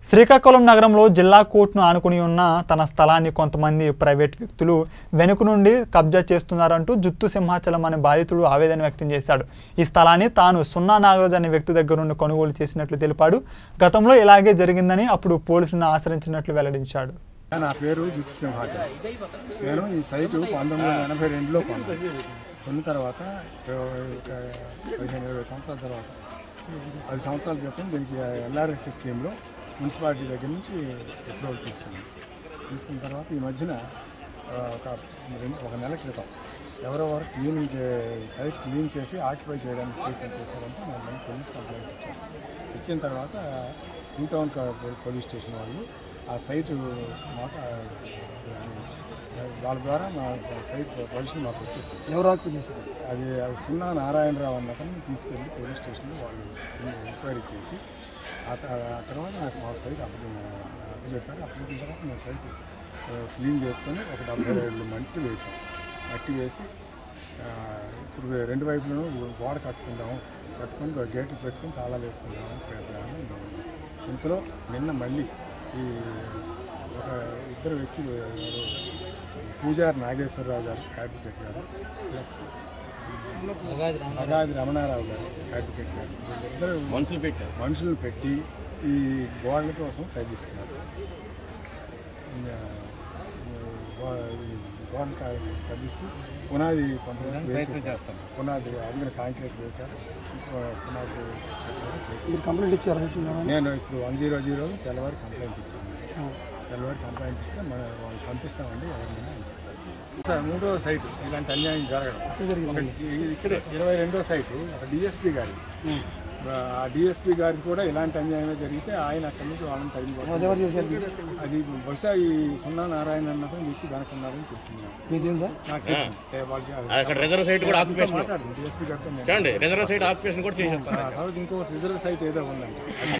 శ్రీకాకుళం నగరంలో జిల్లా కోర్టును ఆనుకుని ఉన్న తన స్థలాన్ని కొంతమంది ప్రైవేట్ వ్యక్తులు వెనుక నుండి కబ్జా చేస్తున్నారంటూ జుత్తు సింహాచలం అనే బాధితుడు ఆవేదన వ్యక్తం చేశాడు ఈ స్థలాన్ని తాను సున్నా నాగరాజు అనే వ్యక్తి దగ్గర నుండి కొనుగోలు చేసినట్లు తెలిపాడు గతంలో ఇలాగే జరిగిందని అప్పుడు పోలీసులను ఆశ్రయించినట్లు వెల్లడించాడు నా పేరు జుట్టు సింహాచలం నేను ఈ సైటు పంతొమ్మిది వందల ఎనభై రెండులో కొన్నాను కొన్న తర్వాత ఇరవై ఒక పదిహేను ఇరవై సంవత్సరాల తర్వాత పది సంవత్సరాల క్రితం దీనికి ఎల్ఆర్ఎస్ స్కీమ్లో మున్సిపాలిటీ దగ్గర నుంచి అప్రూవల్ తీసుకున్నాను తీసుకున్న తర్వాత ఈ మధ్యన ఆ, ఒక రెండు- ఒక నెల క్రితం ఎవరెవరు క్లీనింగ్ చే సైట్ క్లీన్ చేసి ఆక్యుపై చేయడానికి ప్రయత్నం చేశారంటే నేను మళ్ళీ పోలీస్ కంప్లైంట్ ఇచ్చాను ఇచ్చిన తర్వాత టూ టౌన్ క- పోలీస్ స్టేషన్ వాళ్ళు ఆ సైటు మాకు ఆ, వాళ్ళ ద్వారా మా సైట్ పొజిషన్ మాకు వచ్చేసింది ఎవరు ఆక్యుపై చేశారు అది సున్నా నారాయణరావు అన్న అతన్ని తీసుకెళ్ళి పోలీస్ స్టేషన్లో వాళ్ళు ఎంక్వైరీ చేసి ఆ త- ఆ తర్వాత నాకు మా సైట్ అప్పుడు అప్పుడు చెప్పారు అప్పుడు తర్వాత మేము సైట్ ఆ, క్లీన్ చేసుకొని ఒక డెబ్బై రెండు మట్టి వేసాం మట్టి వేసి ఆ, ఇప్పుడు రెండు వైపులను గోడ కట్టుకుందాము కట్టుకొని గేట్లు పెట్టుకొని తాళాలు వేసుకుందాము అని ప్లాన్ ఉంది. ఇంతలో నిన్న మళ్ళీ ఈ ఒక ఇద్దరు వ్యక్తులు ఎవరు పూజారి నాగేశ్వరరావు గారు అడ్వకేట్ గారు ప్లస్ అగాది రమణారావు గారు అడ్వకేట్ గారు వీళ్ళిద్దరు మనుషులు పెట్టారు మనుషులు పెట్టి ఈ గోడల కోసం తగ్గిస్తున్నారు ఇంకా, గో- ఈ గోడలు కా- తగ్గిస్తూ పునాది కొంతమంది వేసేసారు పునాది అడిగిన కాంక్రీట్ వేశారు ఇంకో పునాది కట్టడానికి ప్రయత్నం మీరు కంప్లైంట్ ఇచ్చారు విషయం ఏమైనా? నేను ఇప్పుడు వన్ జీరో జీరో తెల్లవారి కంప్లైంట్ ఇచ్చాను తెల్లవారి కంప్లైంట్ ఇస్తే మన వాళ్ళు పంపిస్తామండి ఎవరినైనా అని చెప్పారు సార్ మూడో సైటు ఇలాంటి అన్యాయం జరగడం ఒకటి ఇ- ఇక్కడే ఇరవై రెండో సైటు ఒక డిఎస్పీ గారి ఆ డిఎస్పీ గారికి కూడా ఇలాంటి అన్యాయమే జరిగితే ఆయన అక్కడి నుంచి వాళ్ళని అది తరిగిపోతారు ఎవరు చేశారు అది బహుశా ఈ సున్నా నారాయణ అన్నది వ్యక్తి వెనకున్నాడని తెలిసింది నాకు. మీకు తెలుసా నాకు తెలిసింది ఏ వాళ్ళకి అక్కడ రిజర్వ్ సైట్ కూడా ఆక్యుపేషన్ మాట్లాడు డిఎస్పీ గారితో నేను చూడండి రిజర్వ్ సైట్ ఆక్యుపేషన్ కూడా చేసేస్తాను ఆ తర్వాత ఇంకొకటి రిజర్వ్ సైట్ ఏదో ఉందండి